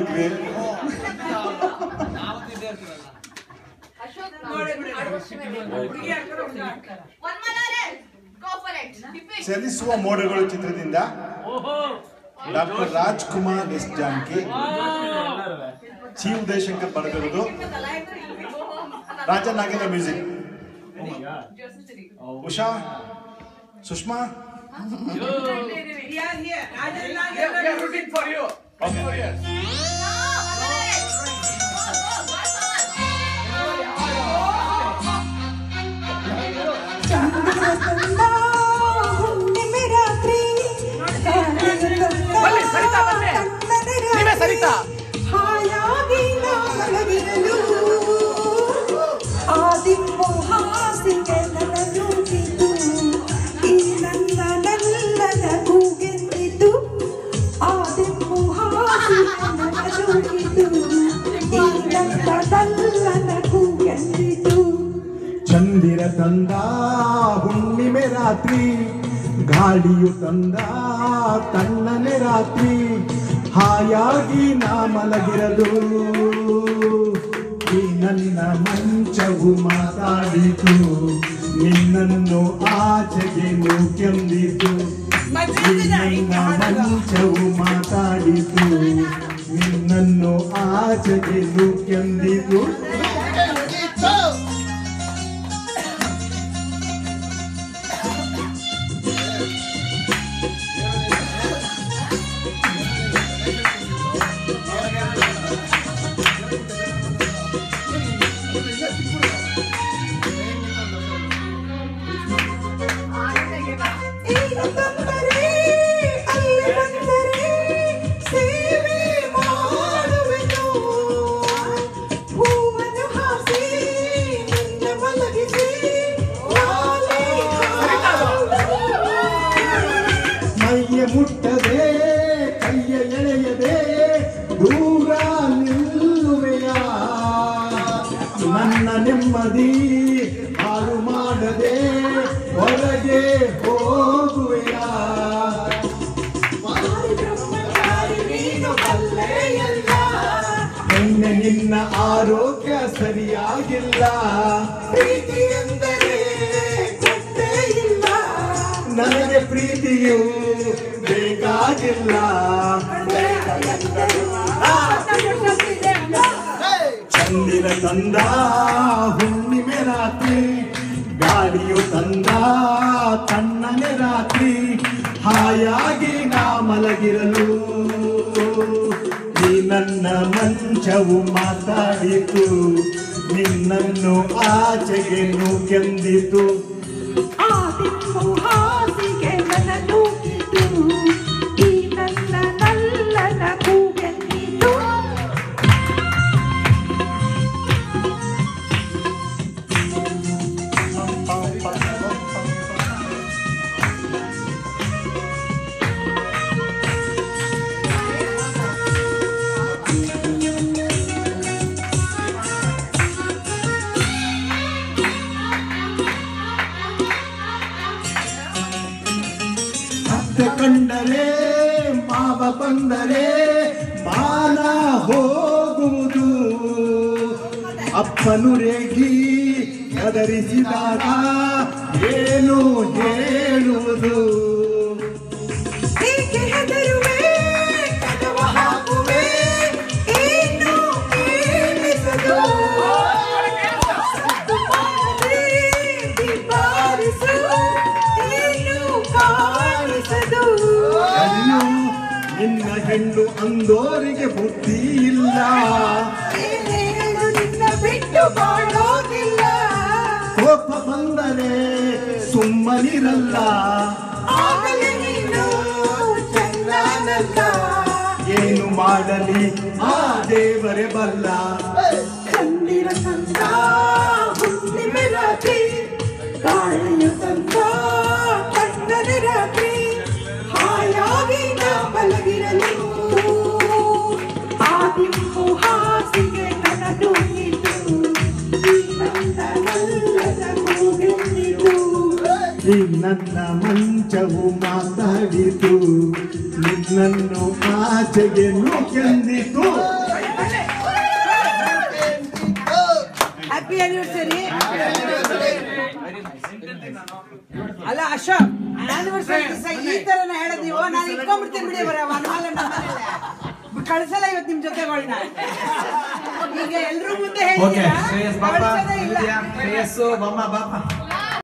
ಬದುಕ್ರಿ ಅಶೋಕ್ ಚಲಿಸುವ ಮೋಡಗಳು ಚಿತ್ರದಿಂದ doctor Rajkumar S Janaki Chi Udayashankar ಬರೆದಿರೋದು Raja Nagendra music Usha Sushma ಹುಣ್ಣಿಮೆ ರಾತ್ರಿ ಬನ್ನಿ, ಸರಿತಾ, ಬನ್ನಿ. ನೀವೇ ಸರಿತಾ. ಹಾಯಾಗಿ ನಾ ಮಲಗಿರಲು ಆದಿಪ್ಪು ಹಾಸಿಗೆ ನನಗೂಗಿತು ಈ ನನ್ನ ನಲ್ಲನ ಕೂಗೆಂದಿತು ಆದಿಪ್ಪು ಹಾಸಿಗೆ ನನಗೂಗಿತು ಈ ನನ್ನ ನಲ್ಲನ ಕೂಗೆಂದಿತು ಚಂದಿರ ತಂದ ಹುಣ್ಣಿಮೆ ರಾತ್ರಿ ಗಾಳಿಯು ತಂದ ತಣ್ಣನೆ ರಾತ್ರಿ ಹಾಯಾಗಿ ನಾ ಮಲಗಿರಲು ಈ ನನ್ನ ಮಂಚವು ಮಾತಾಡಿತು ನಿನ್ನನ್ನು ಆಚೆಗೆ ನೂಕೆಂದಿತು ಈ ನನ್ನ ಮಂಚವು ಮಾತಾಡಿತು ನಿನ್ನನ್ನು ಆಚೆಗೆ ನೂಕೆಂದಿತು ಏನು ತಂದರೆ ಅಲ್ಲಿ ಬಂದರೆ ಸೇವೆ ಮಾಡುವೆನು ಹೂವನ್ನು ಹಾಸಿ ನಿನ್ನ ಮಲಗಿಸಿ ನಾನೇ ಹಾಡುವೆನು. ಮೈಯ ಮುಟ್ಟದೆ ಕೈಯ ಎಳೆಯದೆ ದೂರ ನಿಲ್ಲುವೆಯ ನನ್ನ ನೆಮ್ಮದಿ ಹಾಳು ಮಾಡದೆ ಹೊರಗೆ ಹೋಗುವೆಯ ಮಾರಿ ಬ್ರಹ್ಮಚಾರಿ ನೀನು ಬಲ್ಲೆಯಲ್ಲ. ನಿನ್ನೆ ನಿನ್ನ ಆರೋಗ್ಯ ಸರಿಯಾಗಿಲ್ಲ ಪ್ರೀತಿ ಎಂದರೆ ಗೊತ್ತೇ ಇಲ್ಲ ನನಗೆ ಪ್ರೀತಿಯು ಬೇಕಾಗಿಲ್ಲ ಚಂದಿರ ತಂದ ಹುಣ್ಣಿಮೆ ರಾತ್ರಿ ಗಾಳಿಯು ತಂದ ತಣ್ಣನೆ ರಾತ್ರಿ ಹಾಯಾಗಿ ನಾ ಮಲಗಿರಲು ಈ ನನ್ನ ಮಂಚವು ಮಾತಾಡಿತು ನಿನ್ನನ್ನು ಆಚೆಗೆ ನೂಕೆಂದಿತು ಆದಿಪ್ಪು ಹಾಸಿಗೆ ನನಗೂಗಿತು ಈ ನನ್ನ ನಲ್ಲನ ಕೂಗೆಂದಿತು ಅತ್ತೆ ಕಂಡರೆ ಮಾವ ಬಂದರೆ ಮಾನ ಹೋಗುವುದು ಅಪ್ಪನು ರೇಗಿ ಗದರಿಸಿದಾಗ ಏನು ಹೇಳುವುದು ಏಕೆ ಹೆದರುವೆ ಕದವ ಹಾಕುವೆ ಏನು ಕೇಳಿಸದು ಸದ್ದು ಮಾಡದೆ ದೀಪಾರಿಸು ಏನು ಕಾಣಿಸದು ಅಯ್ಯೋ ನಿನ್ನ ಹೆಣ್ಣು ಅಂದೋರಿಗೆ ಬುದ್ಧಿ ಇಲ್ಲ ಏನೇನು ನಿನ್ನ ಬಿಟ್ಟು ಬಾಳೋದಿಲ್ಲ ಕೋಪ ಬಂದರೆ ಸುಮ್ಮನಿರಲ್ಲ ಆಗಲೇ ನೀನು ಚಂದನಲ್ಲ ಏನು ಮಾಡಲಿ ಆ ದೇವರೇ ಬಲ್ಲ ಚಂದಿರ ತಂದ ಹುಣ್ಣಿಮೆ ರಾತ್ರಿ ಗಾಳಿಯ ತಂದ ಕಣ್ಣನೆ ರಾತ್ರಿ ಹಾಯಾಗಿ ನಾ ಮಲಗಿರಲು ಆದಿಪ್ಪು ಹಾಸಿಗೆ ನನಗೂಗಿತು ಈ ನನ್ನ ನಲ್ಲನ ಕೂಗೆಂದಿತು ಈ ನನ್ನ ಮಂಚವು ಮಾತಾಡಿತು ನಿನ್ನನ್ನು ಆಚೆಗೆ ನೂಕೆಂದಿತು ಹ್ಯಾಪಿ ಆನಿವರ್ಸರಿ ಅಲ್ಲ ಅಶೋಕ್ ಆನಿವರ್ಸರಿ ದಿವಸ ಈ ತರನ ಹೇಳೋದು ನೀವು ನಾನು ಇಟ್ಕೊಂಡ್ಬಿಡ್ತೇನೆ ಬಿಡಿ ಬರ ವನಮಾಲ ನಮ್ಮನೇಲೆ. ಕಳ್ಸಲ್ಲ ಇವತ್ತು ನಿಮ್ ಜೊತೆಗಳನ್ನ ಈಗ ಎಲ್ರೂ ಮುಂದೆ ಓಕೆ ಹೇಳಿದ್ದೀರಾ ಶ್ರೇಯಸ್ ಬಾಪ ಕಳ್ಸೋದೇ ಇಲ್ಲ ಶ್ರೇಯಸ್ಸು ಬಮ್ಮ ಬಾಪ